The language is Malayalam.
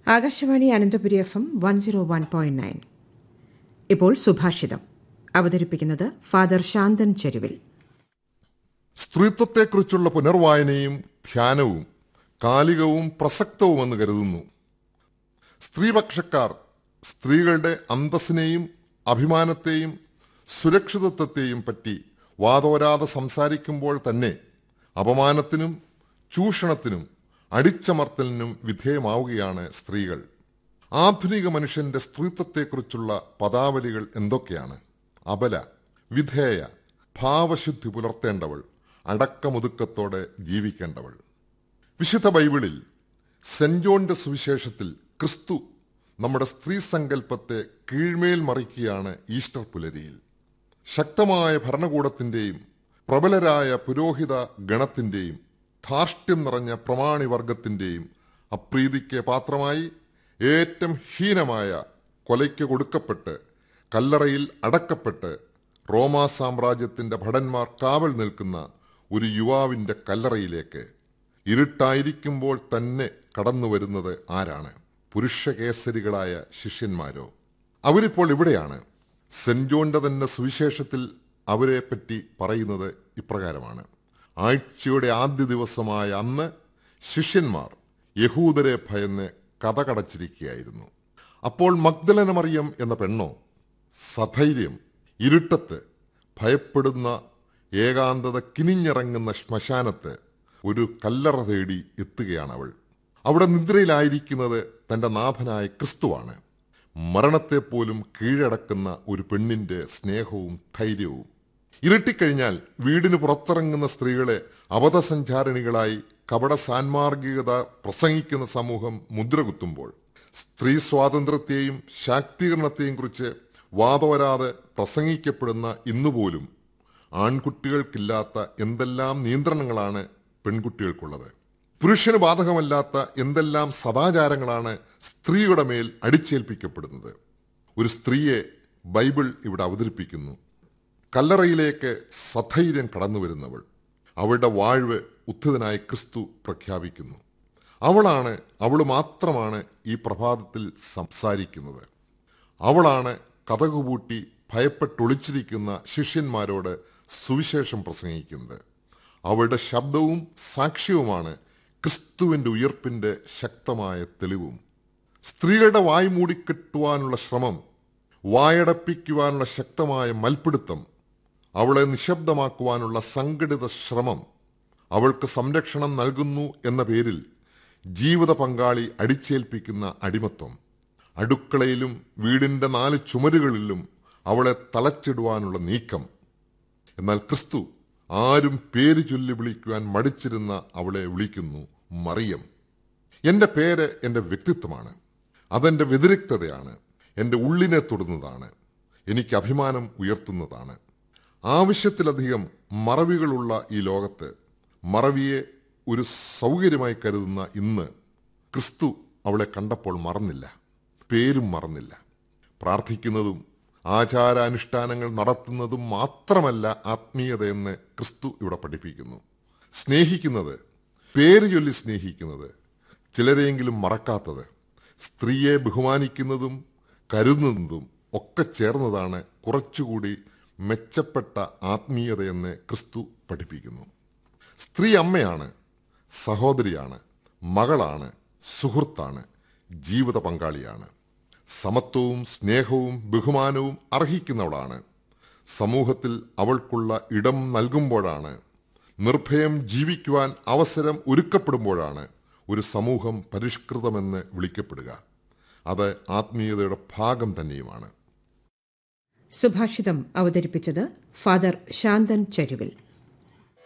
Akashvani Ananthapuri F M one zero one point nine ഇപ്പോൾ സുഭാഷിതം അവതരിപ്പിക്കുന്നത് ഫാദർ ശാന്തൻ ചെരുവിൽ സ്ത്രീത്വത്തെക്കുറിച്ചുള്ള പുനർവായനയും ധ്യാനവും കാലികവും പ്രസക്തവുമെന്ന് കരുതുന്നു സ്ത്രീപക്ഷക്കാർ സ്ത്രീകളുടെ അന്തസ്സിനെയും അഭിമാനത്തെയും സുരക്ഷിതത്വത്തെയും പറ്റി വാതോരാതെ സംസാരിക്കുമ്പോൾ തന്നെ അപമാനത്തിനും ചൂഷണത്തിനും അടിച്ചമർത്തലിനും വിധേയമാവുകയാണ് സ്ത്രീകൾ ആധുനിക മനുഷ്യന്റെ സ്ത്രീത്വത്തെക്കുറിച്ചുള്ള പദാവലികൾ എന്തൊക്കെയാണ് അബല വിധേയ ഭാവശുദ്ധി പുലർത്തേണ്ടവൾ അടക്കമുതുക്കത്തോടെ ജീവിക്കേണ്ടവൾ വിശുദ്ധ ബൈബിളിൽ സെന്റ് ജോണിന്റെ സുവിശേഷത്തിൽ ക്രിസ്തു നമ്മുടെ സ്ത്രീ സങ്കല്പത്തെ കീഴ്മേൽ മറിക്കുകയാണ് ഈസ്റ്റർ പുലരിയിൽ ശക്തമായ ഭരണകൂടത്തിന്റെയും പ്രബലരായ പുരോഹിത ഗണത്തിന്റെയും ധാർഷ്ട്യം നിറഞ്ഞ പ്രമാണിവർഗത്തിന്റെയും അപ്രീതിക്ക് പാത്രമായി ഏറ്റവും ഹീനമായ കൊലയ്ക്ക് കൊടുക്കപ്പെട്ട് കല്ലറയിൽ അടക്കപ്പെട്ട് റോമാ സാമ്രാജ്യത്തിന്റെ ഭടന്മാർ കാവൽ നിൽക്കുന്ന ഒരു യുവാവിന്റെ കല്ലറയിലേക്ക് ഇരുട്ടായിരിക്കുമ്പോൾ തന്നെ കടന്നു വരുന്നത് ആരാണ് പുരുഷകേസരികളായ ശിഷ്യന്മാരോ അവരിപ്പോൾ ഇവിടെയാണ് സെന്റ് ജോണിന്റെ തന്നെ സുവിശേഷത്തിൽ അവരെ പറ്റി പറയുന്നത് ഇപ്രകാരമാണ് ആഴ്ചയുടെ ആദ്യ ദിവസമായ അന്ന് ശിഷ്യന്മാർ യഹൂദരെ ഭയന്ന് കഥകടച്ചിരിക്കുകയായിരുന്നു അപ്പോൾ മഗ്ദലന മറിയം എന്ന പെണ്ണോ സധൈര്യം ഇരുട്ടത്ത് ഭയപ്പെടുന്ന ഏകാന്തത കിനിഞ്ഞിറങ്ങുന്ന ശ്മശാനത്ത് ഒരു കല്ലറ തേടി എത്തുകയാണ് അവൾ അവിടെ നിദ്രയിലായിരിക്കുന്നത് തന്റെ നാഥനായ ക്രിസ്തുവാണ് മരണത്തെപ്പോലും കീഴടക്കുന്ന ഒരു പെണ്ണിന്റെ സ്നേഹവും ധൈര്യവും ഇരുട്ടിക്കഴിഞ്ഞാൽ വീടിന് പുറത്തിറങ്ങുന്ന സ്ത്രീകളെ അബദ്ധസഞ്ചാരിണികളായി കപട സാൻമാർഗികത പ്രസംഗിക്കുന്ന സമൂഹം മുദ്രകുത്തുമ്പോൾ സ്ത്രീ സ്വാതന്ത്ര്യത്തെയും ശാക്തീകരണത്തെയും കുറിച്ച് വാതോരാതെ പ്രസംഗിക്കപ്പെടുന്ന ഇന്നുപോലും ആൺകുട്ടികൾക്കില്ലാത്ത എന്തെല്ലാം നിയന്ത്രണങ്ങളാണ് പെൺകുട്ടികൾക്കുള്ളത് പുരുഷന് ബാധകമല്ലാത്ത എന്തെല്ലാം സദാചാരങ്ങളാണ് സ്ത്രീയുടെ മേൽ അടിച്ചേൽപ്പിക്കപ്പെടുന്നത് ഒരു സ്ത്രീയെ ബൈബിൾ ഇവിടെ അവതരിപ്പിക്കുന്നു കല്ലറയിലേക്ക് സധൈര്യം കടന്നു വരുന്നവൾ അവളുടെ വാഴ്വ് ഉത്ഥിതനായി ക്രിസ്തു പ്രഖ്യാപിക്കുന്നു അവളാണ് അവൾ മാത്രമാണ് ഈ പ്രഭാതത്തിൽ സംസാരിക്കുന്നത് അവളാണ് കഥകുപൂട്ടി ഭയപ്പെട്ടൊളിച്ചിരിക്കുന്ന ശിഷ്യന്മാരോട് സുവിശേഷം പ്രസംഗിക്കുന്നത് അവളുടെ ശബ്ദവും സാക്ഷ്യവുമാണ് ക്രിസ്തുവിന്റെ ഉയർപ്പിന്റെ ശക്തമായ തെളിവും സ്ത്രീകളുടെ വായ് മൂടിക്കെട്ടുവാനുള്ള ശ്രമം വായടപ്പിക്കുവാനുള്ള ശക്തമായ മൽപ്പിടുത്തം അവളെ നിശബ്ദമാക്കുവാനുള്ള സംഘടിത ശ്രമം അവൾക്ക് സംരക്ഷണം നൽകുന്നു എന്ന പേരിൽ ജീവിത പങ്കാളി അടിച്ചേൽപ്പിക്കുന്ന അടിമത്വം അടുക്കളയിലും വീടിന്റെ നാല് ചുമരുകളിലും അവളെ തളച്ചിടുവാനുള്ള നീക്കം എന്നാൽ ക്രിസ്തു ആരും പേര് ചൊല്ലി വിളിക്കുവാൻ മടിച്ചിരുന്ന അവളെ വിളിക്കുന്നു മറിയം എൻ്റെ പേര് എൻ്റെ വ്യക്തിത്വമാണ് അതെൻ്റെ വ്യതിരിക്തതയാണ് എൻ്റെ ഉള്ളിനെ തൊടുന്നതാണ് എനിക്ക് അഭിമാനം ഉയർത്തുന്നതാണ് ആവശ്യത്തിലധികം മറവികളുള്ള ഈ ലോകത്ത് മറവിയെ ഒരു സൗകര്യമായി കരുതുന്ന ഇന്ന് ക്രിസ്തു അവളെ കണ്ടപ്പോൾ മറന്നില്ല പേരും മറന്നില്ല പ്രാർത്ഥിക്കുന്നതും ആചാരാനുഷ്ഠാനങ്ങൾ നടത്തുന്നതും മാത്രമല്ല ആത്മീയതയെന്ന് ക്രിസ്തു ഇവിടെ പഠിപ്പിക്കുന്നു സ്നേഹിക്കുന്നത് പേര് ചൊല്ലി സ്നേഹിക്കുന്നത് ചിലരെയെങ്കിലും മറക്കാത്തത് സ്ത്രീയെ ബഹുമാനിക്കുന്നതും കരുതുന്നതും ഒക്കെ ചേർന്നതാണ് കുറച്ചുകൂടി മെച്ചപ്പെട്ട ആത്മീയതയെന്ന് ക്രിസ്തു പഠിപ്പിക്കുന്നു സ്ത്രീ അമ്മയാണ് സഹോദരിയാണ് മകളാണ് സുഹൃത്താണ് ജീവിത പങ്കാളിയാണ് സമത്വവും സ്നേഹവും ബഹുമാനവും അർഹിക്കുന്നവളാണ് സമൂഹത്തിൽ അവൾക്കുള്ള ഇടം നൽകുമ്പോഴാണ് നിർഭയം ജീവിക്കുവാൻ അവസരം ഒരുക്കപ്പെടുമ്പോഴാണ് ഒരു സമൂഹം പരിഷ്കൃതമെന്ന് വിളിക്കപ്പെടുക അത് ആത്മീയതയുടെ ഭാഗം തന്നെയുമാണ് സുഭാഷിതം അവതരിപ്പിച്ചത് ഫാദർ ശാന്തൻ ചെരുവിൽ